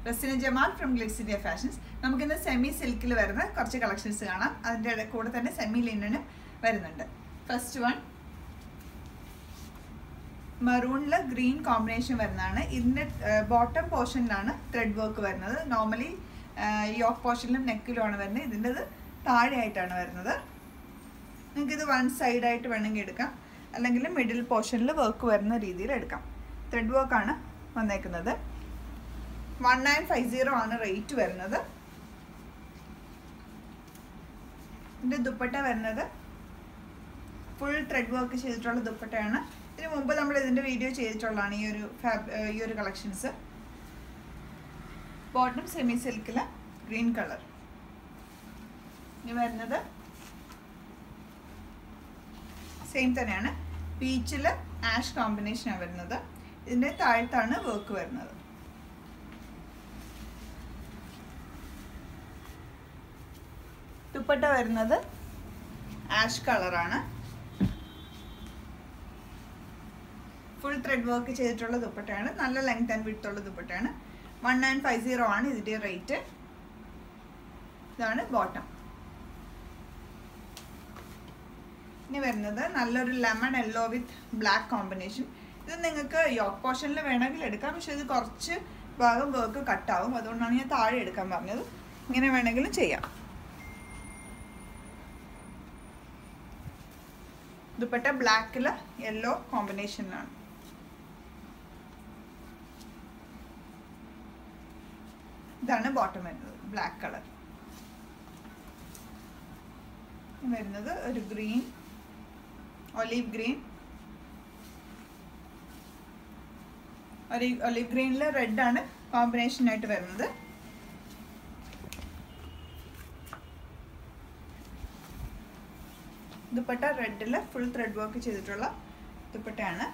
Rasina Jamal from Glitz India fashions നമുക്കിന്ന് semi സിൽക്കിൽ വരുന്ന കുറച്ച് കളക്ഷൻസ് കാണാം അതിൻ്റെ ഇട- കൂടെ തന്നെ സെമി ലിനനും വരുന്നുണ്ട് ഫസ്റ്റ് വൺ മെറൂണിൽ ഗ്രീൻ കോമ്പിനേഷൻ വരുന്നതാണ് ഇതിൻ്റെ ബോട്ടം പോർഷനിലാണ് ത്രെഡ് വർക്ക് വരുന്നത് നോർമലി യോക്ക് പോർഷനിലും നെക്കിലുമാണ് വരുന്നത് ഇതിൻ്റെത് താഴെയായിട്ടാണ് വരുന്നത് നിങ്ങൾക്കിത് വൺ സൈഡായിട്ട് വേണമെങ്കിൽ എടുക്കാം അല്ലെങ്കിൽ മിഡിൽ പോർഷനിൽ വർക്ക് വരുന്ന രീതിയിൽ എടുക്കാം ത്രെഡ് വർക്കാണ് വന്നേക്കുന്നത് വൺ നയൻ ഫൈവ് സീറോ ആണ് റേറ്റ് വരുന്നത് ഇതിൻ്റെ ദുപ്പട്ട വരുന്നത് ഫുൾ ത്രെഡ് വർക്ക് ചെയ്തിട്ടുള്ള ദുപ്പട്ടയാണ് ഇതിന് മുമ്പ് നമ്മൾ ഇതിൻ്റെ വീഡിയോ ചെയ്തിട്ടുള്ളതാണ് ഈ ഒരു ഫാബ് ഈ ഒരു കളക്ഷൻസ് ബോട്ടം സെമി സിൽക്കിൽ ഗ്രീൻ കളർ ഇനി വരുന്നത് സെയിം തന്നെയാണ് പീച്ചിൽ ആഷ് കോമ്പിനേഷനാണ് വരുന്നത് ഇതിൻ്റെ താഴത്താണ് വർക്ക് വരുന്നത് ദുപ്പട്ട വരുന്നത് ആഷ് കളറാണ് ഫുൾ ത്രെഡ് വർക്ക് ചെയ്തിട്ടുള്ള ദുപ്പട്ടയാണ് നല്ല ലെങ്ത് ആൻഡ് വിഡ്ത്ത് ഉള്ള ദുപ്പട്ടയാണ് വൺ നയൻ ഫൈവ് സീറോ ആണ് ഇതിൻ്റെ റേറ്റ് ഇതാണ് ബോട്ടം ഇനി വരുന്നത് നല്ലൊരു lemon yellow with black combination ഇത് നിങ്ങൾക്ക് യോക്ക് പോർഷനിൽ വേണമെങ്കിൽ എടുക്കാം പക്ഷെ ഇത് കുറച്ച് ഭാഗം വർക്ക് കട്ടാവും അതുകൊണ്ടാണ് ഞാൻ താഴെ എടുക്കാൻ പറഞ്ഞത് ഇങ്ങനെ വേണമെങ്കിലും ചെയ്യാം ദുപ്പട്ട ബ്ലാക്കിൽ യെല്ലോ കോമ്പിനേഷനിലാണ് ഇതാണ് ബോട്ടം വരുന്നത് ബ്ലാക്ക് കളർ വരുന്നത് ഒരു green olive green olive olive ഗ്രീനിൽ റെഡ് ആണ് കോമ്പിനേഷൻ ആയിട്ട് വരുന്നത് ദുപ്പട്ട റെഡിൽ ഫുൾ ത്രെഡ് വർക്ക് ചെയ്തിട്ടുള്ള ദുപ്പട്ടയാണ്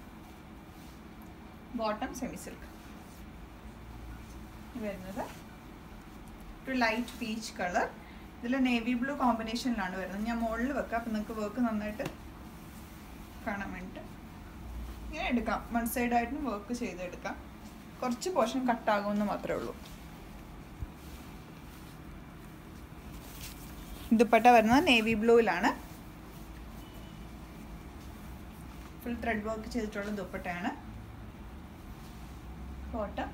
ബോട്ടം സെമി സിൽക്ക് വരുന്നത് ഒരു ലൈറ്റ് പീച്ച് കളർ ഇതിൽ നേവി ബ്ലൂ കോമ്പിനേഷനിലാണ് വരുന്നത് ഞാൻ മുകളിൽ വെക്കാം അപ്പം നിങ്ങൾക്ക് വർക്ക് നന്നായിട്ട് കാണാൻ വേണ്ടിയിട്ട് ഇങ്ങനെ എടുക്കാം വൺ സൈഡായിട്ടും വർക്ക് ചെയ്തെടുക്കാം കുറച്ച് പോർഷൻ കട്ടാകുമെന്ന് മാത്രമേ ഉള്ളൂ ദുപ്പട്ട വരുന്നത് നേവി ബ്ലൂവിലാണ് ഫുൾ ത്രെഡ് വർക്ക് ചെയ്തിട്ടുള്ള ദുപ്പട്ടയാണ് ബോട്ടം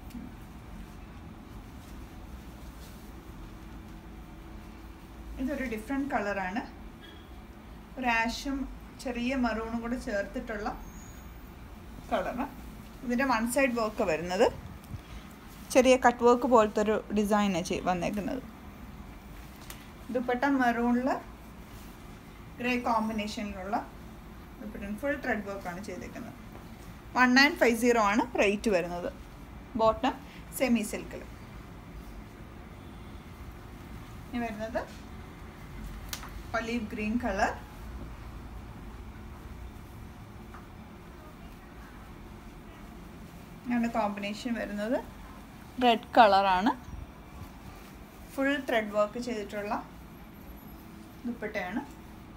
ഇതൊരു ഡിഫറെൻറ്റ് കളറാണ് ഒരു ആഷും ചെറിയ മറൂണും കൂടെ ചേർത്തിട്ടുള്ള കളറ് ഇതിൻ്റെ വൺ സൈഡ് വർക്ക് വരുന്നത് ചെറിയ കട്ട് വർക്ക് പോലത്തെ ഒരു ഡിസൈനാണ് ചെയ് വന്നേക്കുന്നത് ദുപ്പട്ട മെറൂണിൽ ഗ്രേ കോമ്പിനേഷനിലുള്ള ദുപ്പട്ട ഫുൾ ത്രെഡ് വർക്കാണ് ചെയ്തേക്കുന്നത് വൺ നയൻ ഫൈവ് സീറോ ആണ് റേറ്റ് വരുന്നത് ബോട്ടം സെമി സിൽക്കിൽ ഇനി വരുന്നത് ഒലീവ് ഗ്രീൻ കളർ ആണ് കോമ്പിനേഷൻ വരുന്നത് റെഡ് കളറാണ് ഫുൾ ത്രെഡ് വർക്ക് ചെയ്തിട്ടുള്ള ദുപ്പട്ടയാണ്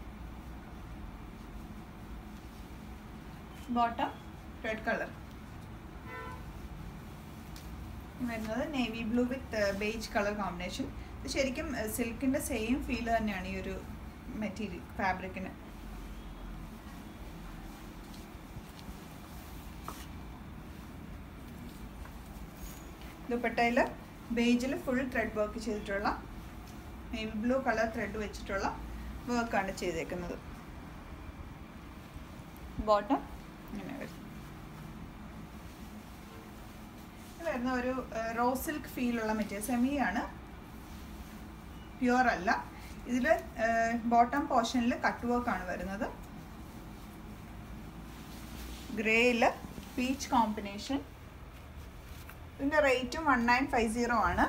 ബോട്ടം റെഡ് കളർ വരുന്നത് navy blue with beige colour combination ഇത് ശരിക്കും സിൽക്കിൻ്റെ സെയിം ഫീൽ തന്നെയാണ് ഈ ഒരു മെറ്റീരിയൽ ഫാബ്രിക്കിന് ദുപ്പട്ടയിൽ ബേജിൽ ഫുൾ ത്രെഡ് വർക്ക് ചെയ്തിട്ടുള്ള നേവി ബ്ലൂ കളർ ത്രെഡ് വെച്ചിട്ടുള്ള വർക്കാണ് ചെയ്തേക്കുന്നത് ബോട്ടം ഇങ്ങനെ വരും ഇത് വരുന്ന ഒരു റോ സിൽക്ക് ഫീലുള്ള മെറ്റീരിയൽ സെമി ആണ് പ്യുവർ അല്ല ഇതിൽ ബോട്ടം പോർഷനിൽ കട്ട് വർക്കാണ് വരുന്നത് ഗ്രേയിൽ പീച്ച് കോമ്പിനേഷൻ ഇതിൻ്റെ റേറ്റും വൺ നയൻ ഫൈവ് സീറോ ആണ്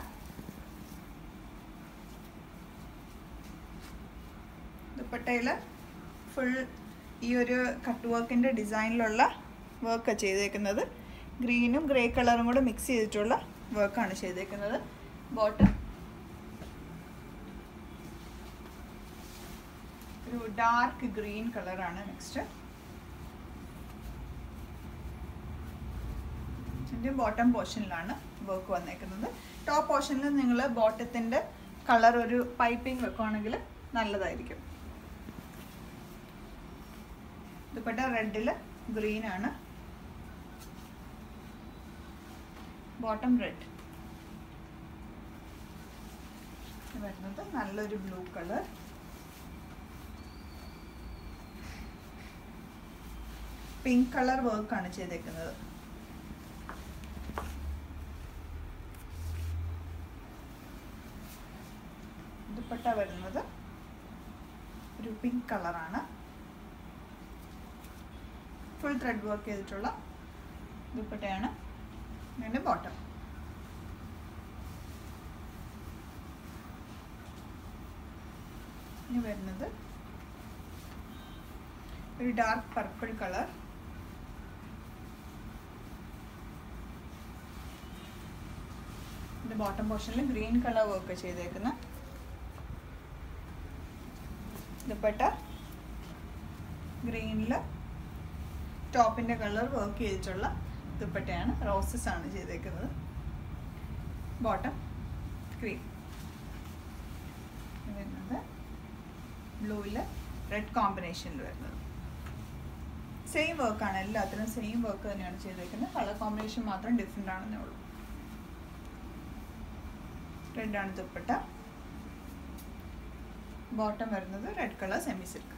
ദുപ്പട്ടയിൽ ഫുൾ ഈ ഒരു കട്ട് വർക്കിൻ്റെ ഡിസൈനിലുള്ള വർക്കാണ് ചെയ്തേക്കുന്നത് ഗ്രീനും ഗ്രേ കളറും കൂടെ മിക്സ് ചെയ്തിട്ടുള്ള വർക്കാണ് ചെയ്തേക്കുന്നത് ബോട്ടം ഒരു ഡാർക്ക് ഗ്രീൻ കളറാണ് നെക്സ്റ്റ് ഇതിൻ്റെ ബോട്ടം പോർഷനിലാണ് വർക്ക് വന്നേക്കുന്നത് ടോപ്പ് പോർഷനിൽ നിങ്ങൾ ബോട്ടത്തിൻ്റെ കളർ ഒരു പൈപ്പിംഗ് വെക്കുവാണെങ്കിൽ നല്ലതായിരിക്കും ദുപ്പട്ട റെഡിൽ ഗ്രീൻ ആണ് ബോട്ടം റെഡ് വരുന്നത് നല്ലൊരു ബ്ലൂ കളർ പിങ്ക് കളർ വർക്കാണ് ചെയ്തേക്കുന്നത് ദുപ്പട്ട വരുന്നത് ഒരു പിങ്ക് കളറാണ് ഫുൾ ത്രെഡ് വർക്ക് ചെയ്തിട്ടുള്ള ദുപ്പട്ടയാണ് അതിൻ്റെ ബോട്ടം ഇനി വരുന്നത് ഒരു ഡാർക്ക് പർപ്പിൾ കളർ ഇതിൻ്റെ ബോട്ടം പോർഷനിൽ ഗ്രീൻ കളർ വർക്ക് ചെയ്തേക്കുന്ന ദുപ്പട്ട ഗ്രീനിൽ ടോപ്പിൻ്റെ കളർ വർക്ക് ചെയ്തിട്ടുള്ള ദുപ്പട്ടയാണ് റോസസ് ആണ് ചെയ്തേക്കുന്നത് ബോട്ടം ക്രീം വരുന്നത് ബ്ലൂവിൽ റെഡ് കോമ്പിനേഷനിൽ വരുന്നത് സെയിം വർക്കാണ് എല്ലാത്തിനും സെയിം വർക്ക് തന്നെയാണ് ചെയ്തേക്കുന്നത് കളർ കോമ്പിനേഷൻ മാത്രം ഡിഫറെൻ്റ് ആണെന്നേ ഉള്ളൂ റെഡാണ് ദുപ്പട്ട ബോട്ടം വരുന്നത് റെഡ് കളർ സെമി സിൽക്ക്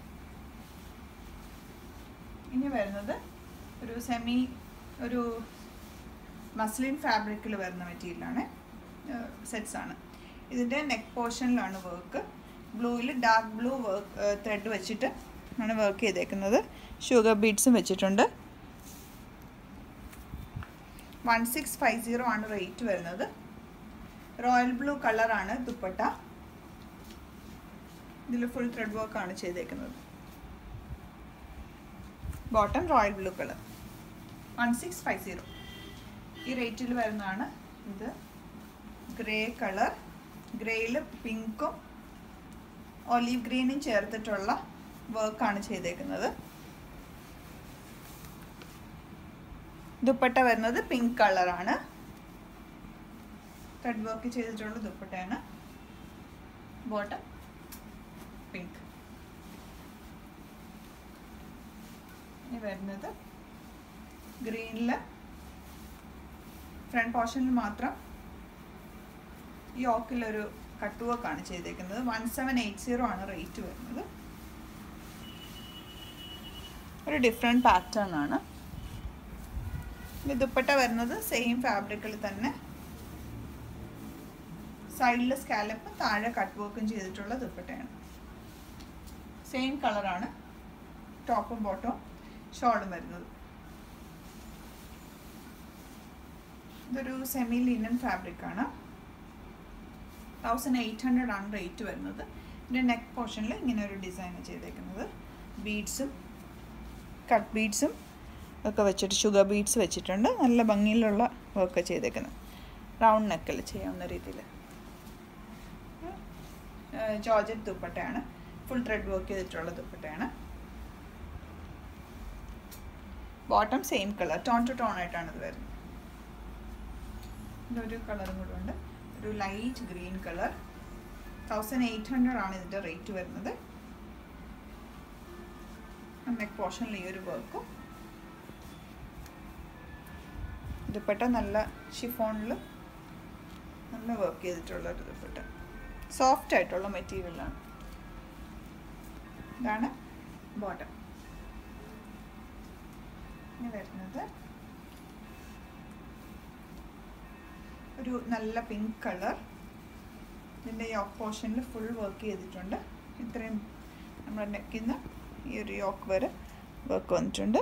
ഇനി വരുന്നത് ഒരു സെമി ഒരു മസ്ലിൻ ഫാബ്രിക്കിൽ വരുന്ന മെറ്റീരിയലാണ് സെറ്റ്സ് ആണ് ഇതിൻ്റെ നെക്ക് പോർഷനിലാണ് വർക്ക് ബ്ലൂവിൽ ഡാർക്ക് ബ്ലൂ വർക്ക് ത്രെഡ് വെച്ചിട്ട് ആണ് വർക്ക് ചെയ്തേക്കുന്നത് ഷുഗർ ബീഡ്സും വെച്ചിട്ടുണ്ട് വൺ സിക്സ് ഫൈവ് സീറോ ആണ് റേറ്റ് വരുന്നത് റോയൽ ബ്ലൂ കളറാണ് ദുപ്പട്ട ഇതിൽ ഫുൾ ത്രെഡ് വർക്കാണ് ചെയ്തേക്കുന്നത് bottom royal blue colour one six five zero ഈ റേറ്റിൽ വരുന്നതാണ് ഇത് ഗ്രേ കളർ ഗ്രേയിൽ പിങ്കും ഒലീവ് ഗ്രീനും ചേർത്തിട്ടുള്ള വർക്കാണ് ചെയ്തേക്കുന്നത് ദുപ്പട്ട വരുന്നത് പിങ്ക് കളറാണ് ത്രെഡ് വർക്ക് ചെയ്തിട്ടുള്ള ദുപ്പട്ടയാണ് ബോട്ടം പിങ്ക് ഇനി വരുന്നത് ഗ്രീനിൽ ഫ്രണ്ട് പോർഷനിൽ മാത്രം യോക്കിലൊരു കട്ട് വർക്കാണ് ചെയ്തേക്കുന്നത് വൺ സെവൻ എയ്റ്റ് സീറോ ആണ് റേറ്റ് വരുന്നത് ഒരു ഡിഫറെൻറ്റ് പാറ്റേൺ ആണ് ഇനി ദുപ്പട്ട വരുന്നത് സെയിം ഫാബ്രിക്കിൽ തന്നെ സൈഡിൽ സ്കാലപ്പും താഴെ കട്ട് വർക്കും ചെയ്തിട്ടുള്ള ദുപ്പട്ടയാണ് സെയിം കളറാണ് ടോപ്പും ബോട്ടവും ഷോളും വരുന്നത് ഇതൊരു സെമി ലിനൻ ഫാബ്രിക് ആണ് തൗസൻഡ് എയ്റ്റ് ഹൺഡ്രഡ് ആണ് റേറ്റ് വരുന്നത് ഇതിൻ്റെ നെക്ക് പോർഷനിൽ ഇങ്ങനെ ഒരു ഡിസൈൻ ചെയ്തേക്കുന്നത് ബീഡ്സും കട്ട് ബീഡ്സും ഒക്കെ വെച്ചിട്ട് ഷുഗർ ബീഡ്സ് വെച്ചിട്ടുണ്ട് നല്ല ഭംഗിയിലുള്ള വർക്ക് ചെയ്തേക്കുന്നത് റൗണ്ട് നെക്കിൽ ചെയ്യാവുന്ന രീതിയിൽ ജോർജറ്റ് ദുപ്പട്ടയാണ് ഫുൾ ത്രെഡ് വർക്ക് ചെയ്തിട്ടുള്ള ദുപ്പട്ടയാണ് bottom same colour tone to tone ആയിട്ടാണ് ഇത് വരുന്നത് ഇതൊരു കളറും കൂടെ ഉണ്ട് ഒരു light green colour thousand eight hundred ആണ് ഇതിൻ്റെ റേറ്റ് വരുന്നത് നെക്ക് പോർഷനിൽ ഈ ഒരു വർക്കും ദുപ്പട്ട നല്ല ഷിഫോണിൽ നല്ല വർക്ക് ചെയ്തിട്ടുള്ള ഒരു ദുപ്പട്ട സോഫ്റ്റ് ആയിട്ടുള്ള മെറ്റീരിയലാണ് ഇതാണ് ബോട്ടം ഇനി വരുന്നത് ഒരു നല്ല പിങ്ക് കളർ ഇതിൻ്റെ യോക്ക് പോർഷനിൽ ഫുൾ വർക്ക് ചെയ്തിട്ടുണ്ട് ഇത്രയും നമ്മുടെ നെക്കിൽ നിന്ന് ഈ ഒരു യോക്ക് വരെ വർക്ക് വന്നിട്ടുണ്ട്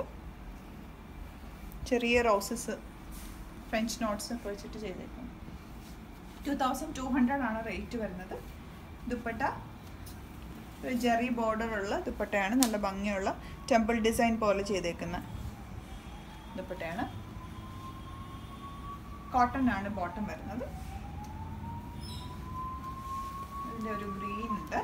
ചെറിയ റോസസ് ഫ്രഞ്ച് നോട്ട്സ് ഒക്കെ വെച്ചിട്ട് ചെയ്തേക്കും ടു തൗസൻഡ് ടു ഹൺഡ്രഡ് ആണ് റേറ്റ് വരുന്നത് ദുപ്പട്ട ഒരു ജെറി ബോർഡറുള്ള ദുപ്പട്ടയാണ് നല്ല ഭംഗിയുള്ള ടെമ്പിൾ ഡിസൈൻ പോലെ ചെയ്തേക്കുന്ന ദുപ്പട്ടയാണ് കോട്ടൺ ആണ് ബോട്ടം വരുന്നത് ഇതിൻ്റെ ഒരു ഗ്രീൻ ഉണ്ട്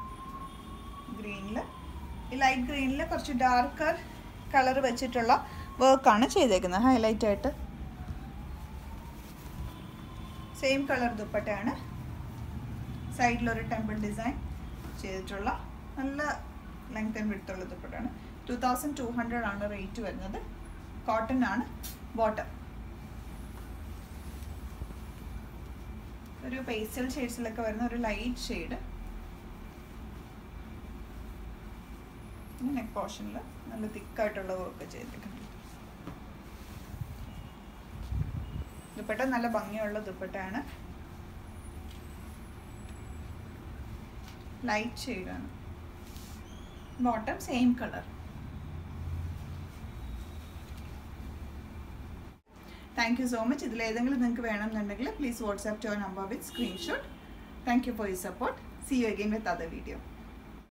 ഗ്രീനിൽ ഈ ലൈറ്റ് ഗ്രീനിൽ കുറച്ച് ഡാർക്കർ കളർ വെച്ചിട്ടുള്ള വർക്കാണ് ചെയ്തേക്കുന്നത് ഹൈലൈറ്റ് ആയിട്ട് സെയിം കളർ ദുപ്പട്ടയാണ് സൈഡിലൊരു ടെമ്പിൾ ഡിസൈൻ ചെയ്തിട്ടുള്ള നല്ല ലെങ്ത് ആൻഡ് വിടുത്തുള്ള ദുപ്പട്ടയാണ് ടു തൗസൻഡ് ടു ഹൺഡ്രഡ് ആണ് റേറ്റ് വരുന്നത് കോട്ടൺ ആണ് ബോട്ടം ഒരു പേസ്റ്റൽ ഷെയ്ഡ്സിലൊക്കെ വരുന്ന ഒരു ലൈറ്റ് ഷെയ്ഡ് നെക്ക് പോർഷനിൽ നല്ല തിക്കായിട്ടുള്ള വർക്ക് ചെയ്തിരിക്കുന്നു ദുപ്പട്ട നല്ല ഭംഗിയുള്ള ദുപ്പട്ടയാണ് ലൈറ്റ് ഷെയ്ഡാണ് bottom same colour thank you so much ഇതിൽ ഏതെങ്കിലും നിങ്ങൾക്ക് വേണമെന്നുണ്ടെങ്കിൽ please WhatsApp to number with screenshot thank you for you support see you again with other video